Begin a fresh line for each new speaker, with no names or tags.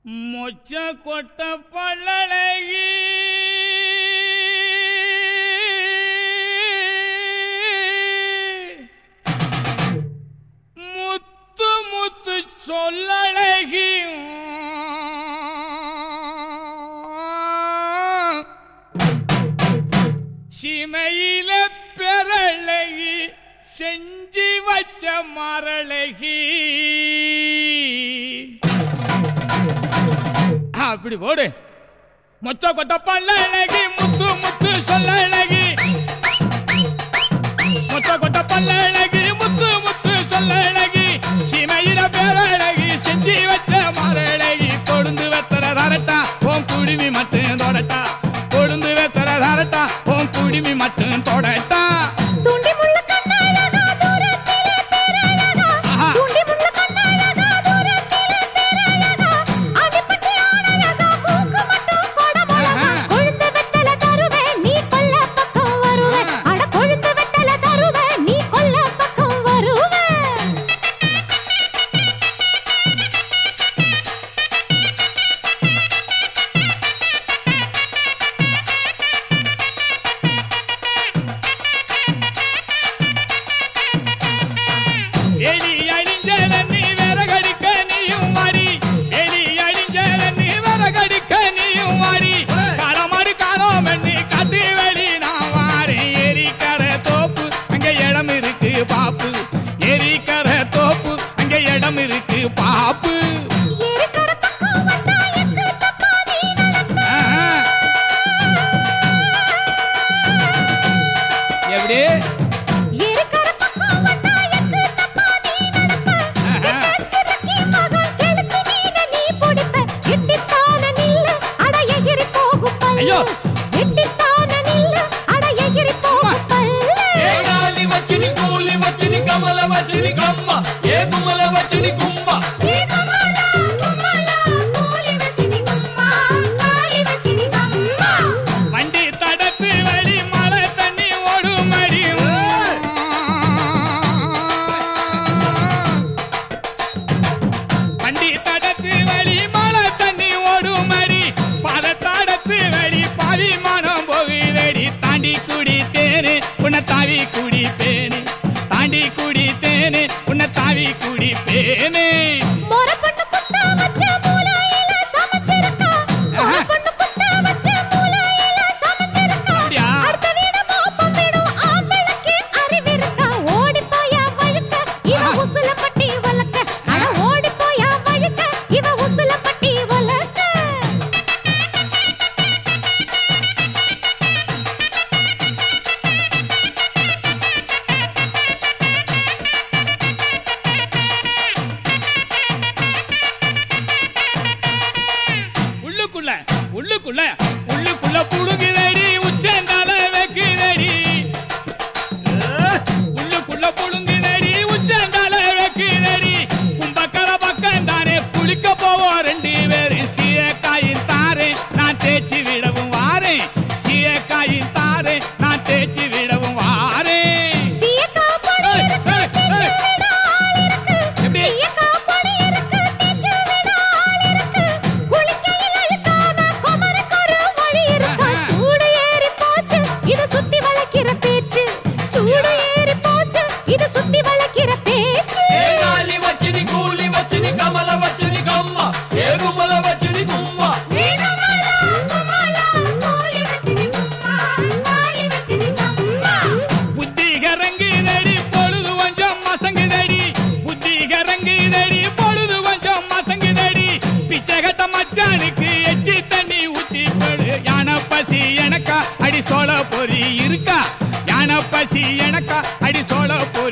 மொச்ச கொட்ட பள்ளழகி முத்து முத்து சொல்லழகி சிமையில பெறழகி செஞ்சு வச்ச மரழகி அப்படி போடு மொத்த கொட்ட பல்ல அழகி முத்து முத்து சொல்ல அழகி மொத்த கொட்ட பல்ல அழகி முத்து முத்து சொல்ல அழகி சிமையில பேர அழகி செஞ்சு வச்ச மர அழகி கொழுந்து வெத்தர தரட்டா உன் குடுமி மட்டும் தொடட்டா கொழுந்து வெத்தர தரட்டா உன் குடுமி மட்டும் தொடட்டா
துண்டி முள்ள கண்ணழகா தூரத்திலே பேரழகா
ஆஹா.
துண்டி முள்ள கண்ணழகா தூரத்திலே பேரழகா அடிப்பட்டி ஆனழகா மூக்கு மட்டும் கொடமழகா
ஆஹா.
கொழுந்து வெத்தல தருவேன் நீ கொல்ல பக்கம் வருவே
ஆ.
அட கொழுந்து வெத்தல தருவேன் நீ கொல்ல பக்கம் வருவே
எலி அழிஞ்சல நீ விறகடிக்க நீயும் மாறி எலி அழிஞ்சல நீ விறகடிக்க நீயும் மாறி களமாடு காணோம் நீ கத்தி வெளி நான் வாரேன் எரிக்கர தோப்பு அங்க இடம் இருக்கு பாப்பு எரிக்கர தோப்பு அங்க இடம் இருக்கு பாப்பு
ஏறிக்கட பக்கம் வந்தா எக்கு தப்பா நீ நடப்ப
ஆஹா. எப்படி
ஏறிக்கட பக்கம் வந்தா எக்கு தப்பா நீ நடப்ப
ஆஹா.
சிறுக்கி மகன் கெளுத்தி மீன நீ பிடிப்ப. எட்டித்தான நில்லு, அட எகிறி போகும் பல்லு.
ஐயோ.
எட்டித்தான நில்லு, அட எகிறி போகும் பல்லு.
ఏ గాలి వచ్చిని కూలి వచ్చిని కమల వచ్చిని కమ్మ ఏ కుమల వచ్చిని కుమ్మ
ஏ கமலா, குமலா, கூலி வச்சினி கும்மா, காலி வச்சினி கம்மா.
வண்டி தடத்து வழி மழை தண்ணி ஓடுமடி வண்டி தடத்து வழி மழை தண்ணி ஓடுமடி பத தடத்து வழி பாவிமானம் போகுதடி தாண்டி குடி தேனு உன்னை தாவி குடி பேனு தாண்டி குடி தேனு உன்னை தாவி குடி பேனு
மொரப்பொண்ணு குத்த வச்ச மூலையில சமைச்சிருக்கா. மொரப்பொண்ணு குத்த வச்ச மூலையில சமைச்சிருக்கா.
அப்படியா?
அடுத்த வீடு மோப்பம் விடும் ஆம்பளைக்கு அறிவிருக்கா. ஓடிப் போயா வழுக்க, இவ
ஆஹா.
உசிலப்பட்டி வளர்க்க. அட ஓடிப் போயா வழுக்க, இவ உசிலப்பட்டி வளர்க்க.
உள்ளுக்குள்ள உள்ளுக்குள்ள உள்ளுக்குள்ள புடுங்குதடி உச்சந்தால வைக்குதடி அஹ், உள்ளுக்குள்ள புடுங்குதடி உச்சந்தால வைக்குதடி கும்பக்கர பக்கம் தானே குளிக்க போவோம் ரெண்டு பேரும் சீயக்காயின் தாரே நான் தேய்ச்சி விடவும் வாரேன் சீயக்காயின் தாரே நான் தேய்ச்சி விடவும் வாரேன்
சீயக்கா பொடி இருக்கு, தேய்ச்சு விட ஆள் இருக்கு.
எப்படி?
சீயக்கா பொடி இருக்கு, தேய்ச்சு விட ஆள் இருக்கு. குளிக்கையில் அழுக்காம குமரக்கு ஒரு வழி இருக்கா.
ஆஹா.
சூடு ஏறி போச்சு, இது சுத்தி வளைக்கிற பேச்சு. சூடு ஏறி போச்சு, இது சுத்தி வளைக்கிற பேச்சு.
ఏ గాలి వచ్చిని కూలి వచ్చిని కమల వచ్చిని కమ్మ ఏ కుమల వచ్చిని కుమ్మ
ஏ கமலா, கமலா, கோலி வச்சினி கும்மா, காலி வச்சினி கம்மா.
புத்தி கரங்குதடி பொழுது கொஞ்சம் மசங்குதடி புத்தி கரங்குதடி பொழுது கொஞ்சம் மசங்குதடி பிச்சை கட்ட மச்சானுக்கு எச்சி தண்ணி ஊத்தி போடு யானை பசி எனக்கா அடி சோள பொறி இருக்கா யானை பசி எனக்கா அடி சோள பொறி